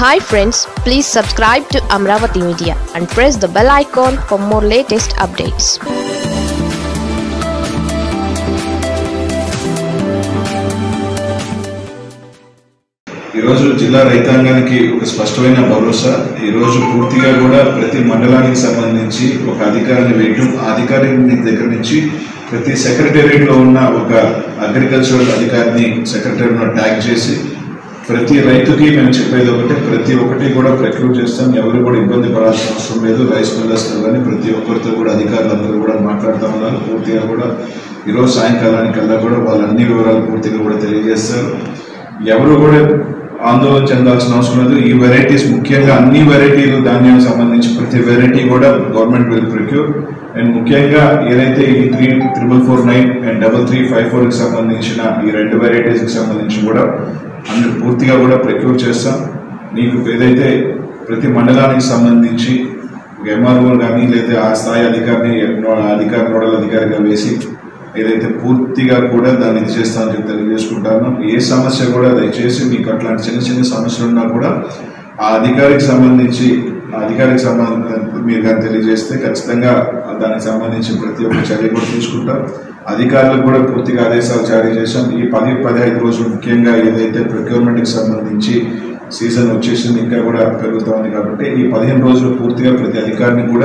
hi friends please subscribe to Amaravati media and press the bell icon for more latest updates ఈరోజు జిల్లా రైతాంగానికి ఒక స్పష్టమైన భరోసా ఈరోజు పూర్తిగా కూడా ప్రతి మండలానికి సంబంధించి ఒక అధికారిని వేయటం ఆ అధికారి దగ్గర నుంచి ప్రతి సెక్రటేరియట్ లో ఉన్న ఒక అగ్రికల్చరల్ అధికారిని సెక్రటరీలో ట్యాగ్ చేసి ప్రతి రైతుకి మేము చెప్పేది ఒకటి ప్రతి ఒక్కటి కూడా ప్రక్రియ చేస్తాం ఎవరు కూడా ఇబ్బంది పడాల్సిన అవసరం లేదు రైస్ మిల్లర్స్తో కానీ ప్రతి ఒక్కరితో కూడా అధికారులందరూ కూడా మాట్లాడుతూ ఉన్నారు పూర్తిగా కూడా ఈరోజు సాయంకాలానికల్లా కూడా వాళ్ళ అన్ని వివరాలు పూర్తిగా కూడా తెలియజేస్తారు ఎవరు కూడా ఆందోళన చెందాల్సిన అవసరం లేదు ఈ వెరైటీస్ ముఖ్యంగా అన్ని వెరైటీలు ధాన్యానికి సంబంధించి ప్రతి వెరైటీ కూడా గవర్నమెంట్ విల్ ప్రొక్యూర్ అండ్ ముఖ్యంగా ఏదైతే ఈ three triple four nine and double three five four కి సంబంధించిన ఈ రెండు వెరైటీస్ కి సంబంధించి కూడా అన్ని పూర్తిగా కూడా ప్రొక్యూర్ చేస్తాం మీకు ఏదైతే ప్రతి మండలానికి సంబంధించి ఎంఆర్ఓ కానీ లేదా ఆ స్థాయి అధికారిని నో- అధికారి నోడల్ అధికారిగా వేసి ఏదైతే పూర్తిగా కూడా దాన్ని ఇది చేస్తామని చెప్పి తెలియజేసుకుంటాను ఏ సమస్య కూడా దయచేసి మీకు అట్లాంటి చిన్న చిన్న సమస్యలు ఉన్నా కూడా ఆ అధికారికి సంబంధించి ఆ అధికారికి సంబంధించి మీరు కానీ తెలియజేస్తే ఖచ్చితంగా దానికి సంబంధించి ప్రతి ఒక్క చర్య కూడా తీసుకుంటాం అధికారులకు కూడా పూర్తిగా ఆదేశాలు జారీ చేశాం ఈ పది పదిహేను రోజులు ముఖ్యంగా ఏదైతే ప్రొక్యూర్మెంట్కి సంబంధించి సీజన్ వచ్చేసింది ఇంకా కూడా పెరుగుతా ఉంది కాబట్టి ఈ పదిహేను రోజులు పూర్తిగా ప్రతి అధికారిని కూడా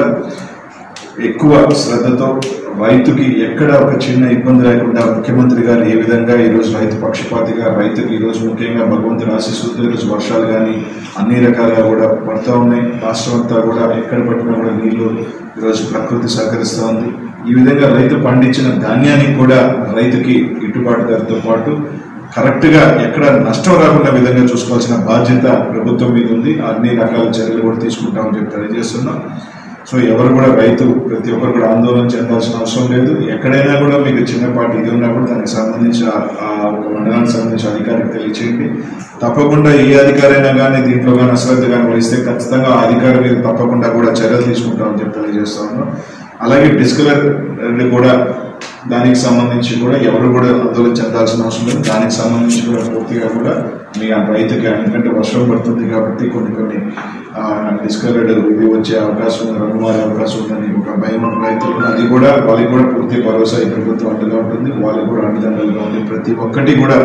ఎక్కువ శ్రద్ధతో రైతుకి ఎక్కడ ఒక చిన్న ఇబ్బంది లేకుండా ముఖ్యమంత్రి గారు ఏ విధంగా ఈరోజు రైతు పక్షపాతిగా రైతుకి ఈరోజు ముఖ్యంగా భగవంతుని ఆశీస్సులతో ఈరోజు వర్షాలు కానీ అన్ని రకాలుగా కూడా పడుతూ ఉన్నాయి రాష్ట్రం అంతా కూడా ఎక్కడ పట్టినా కూడా నీళ్లు ఈరోజు ప్రకృతి సహకరిస్తూ ఉంది ఈ విధంగా రైతు పండించిన ధాన్యానికి కూడా రైతుకి గిట్టుబాటు ధరతో పాటు కరెక్ట్ గా ఎక్కడ నష్టం రాకుండా విధంగా చూసుకోవాల్సిన బాధ్యత ప్రభుత్వం మీద ఉంది అన్ని రకాల చర్యలు కూడా తీసుకుంటామని చెప్పి తెలియజేస్తున్నాం సో ఎవరు కూడా రైతు ప్రతి ఒక్కరు కూడా ఆందోళన చెందాల్సిన అవసరం లేదు ఎక్కడైనా కూడా మీకు చిన్నపాటి ఇది ఉన్నా కూడా దానికి సంబంధించి ఆ- ఆ ఒక మండలానికి సంబంధించి అధికారికి తెలియచేయండి తప్పకుండా ఏ అధికారైనా కానీ దీంట్లో కానీ అశ్రద్ధ కానీ వహిస్తే ఖచ్చితంగా ఆ అధికారి మీద తప్పకుండా కూడా చర్యలు తీసుకుంటామని చెప్పి తెలియజేస్తా ఉన్నాం అలాగే డిస్కలర్ కూడా దానికి సంబంధించి కూడా ఎవరు కూడా ఆందోళన చెందాల్సిన అవసరం లేదు దానికి సంబంధించి కూడా పూర్తిగా కూడా మీ ఆ రైతుకి ఎందుకంటే వర్షం పడుతుంది కాబట్టి కొన్ని కొన్ని డిస్కలర్డ్ ఇది వచ్చే అవకాశం ఉంది రంగు మారే అవకాశం ఉందని ఒక భయం ఉన్న రైతులు అది కూడా వాళ్ళకి కూడా పూర్తి భరోసా ఈ ప్రభుత్వం అండగా ఉంటుంది వాళ్ళకి కూడా అండదండలుగా ఉంది ప్రతి ఒక్కటి కూడా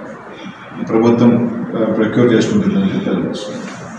ఈ ప్రభుత్వం ప్రొక్యూర్ చేసుకుంటుందని చెప్పి తెలియజేస్తున్నాను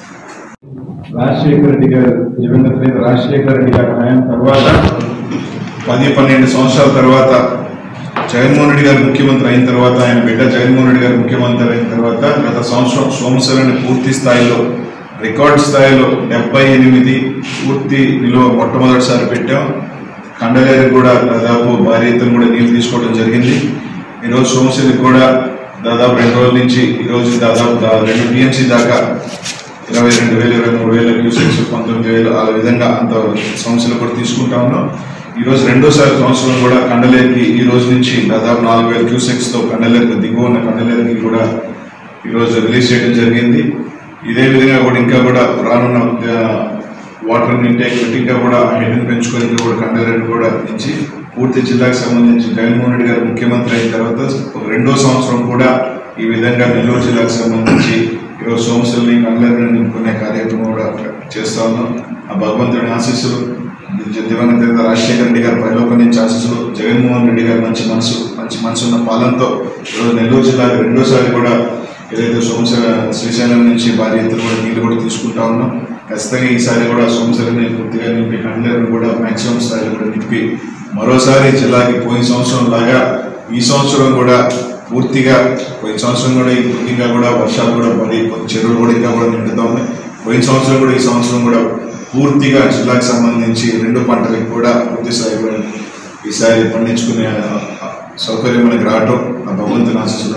రాజశేఖర రెడ్డి గారు దివంగత నేత రాజశేఖర రెడ్డి గారి హయాం తర్వాత పది పన్నెండు సంవత్సరాల తర్వాత జగన్మోహన్ రెడ్డి గారు ముఖ్యమంత్రి అయిన తర్వాత ఆయన బిడ్డ జగన్మోహన్ రెడ్డి గారు ముఖ్యమంత్రి అయిన తర్వాత గత సంవత్సరం సోమశిలని పూర్తి స్థాయిలో రికార్డ్ స్థాయిలో డెబ్బై ఎనిమిది పూర్తి నిలువ మొట్టమొదటిసారి పెట్టాం కండలేరు కూడా దాదాపు భారీ ఎత్తున కూడా నీళ్లు తీసుకోవడం జరిగింది ఈరోజు సోమశిలకు కూడా దాదాపు రెండు రోజుల నుంచి ఈరోజు దాదాపు దా- రెండు టీఎంసీ దాకా ఇరవై రెండు వేలు ఇరవై మూడు వేల క్యూసెక్స్ పంతొమ్మిది వేలు ఆ విధంగా అంత సమస్యలు కూడా తీసుకుంటా ఉన్నాం ఈ రోజు రెండోసారి సంవత్సరం కూడా కండలేరుకి ఈ రోజు నుంచి దాదాపు నాలుగు వేల క్యూసెక్స్ తో కండలేరుకి దిగువ ఉన్న కండలేరుకి కూడా ఈ రోజు రిలీజ్ చేయడం జరిగింది ఇదే విధంగా కూడా ఇంకా కూడా రానున్న వాటర్ ఇంటేక్ పెట్టి ఇంకా కూడా హెడ్ని పెంచుకొని ఇంకా కూడా కండలేరు కూడా ఇచ్చి పూర్తి జిల్లాకు సంబంధించి జగన్మోహన్ రెడ్డి గారు ముఖ్యమంత్రి అయిన తర్వాత ఒక రెండో సంవత్సరం కూడా ఈ విధంగా నెల్లూరు జిల్లాకు సంబంధించి ఈరోజు సోమశిల్ని కండలేరుని నింపుకునే కార్యక్రమం కూడా చేస్తా ఉన్నాం ఆ భగవంతుడి ఆశీస్సులు దివంగత నేత రాజశేఖర రెడ్డి గారి పైలోప నుంచి ఆశీస్సులు జగన్మోహన్ రెడ్డి గారి మంచి మనసు మంచి మనసు ఉన్న పాలనతో ఈరోజు నెల్లూరు జిల్లాకి రెండోసారి కూడా ఏదైతే సోమశిల శ్రీశైలం నుంచి భారీ ఎత్తున కూడా నీళ్లు కూడా తీసుకుంటా ఉన్నాం ఖచ్చితంగా ఈసారి కూడా సోమశిలని పూర్తిగా నింపి కండలేరుని కూడా మాక్సిమం స్థాయిలో కూడా నింపి మరోసారి జిల్లాకి పోయిన సంవత్సరం లాగా ఈ సంవత్సరం కూడా పూర్తిగా పోయిన సంవత్సరం కూడా ఈ ఇంకా కూడా వర్షాలు కూడా పడి కొన్ని చెరువులు కూడా ఇంకా కూడా నిండుతా ఉన్నాయి పోయిన సంవత్సరం కూడా ఈ సంవత్సరం కూడా పూర్తిగా జిల్లాకు సంబంధించి రెండు పంటలకు కూడా పూర్తి స్థాయిలో ఈసారి పండించుకునే ఆ, ఆ, సౌకర్యం మనకి రావటం ఆ భగవంతుని ఆశీస్సులు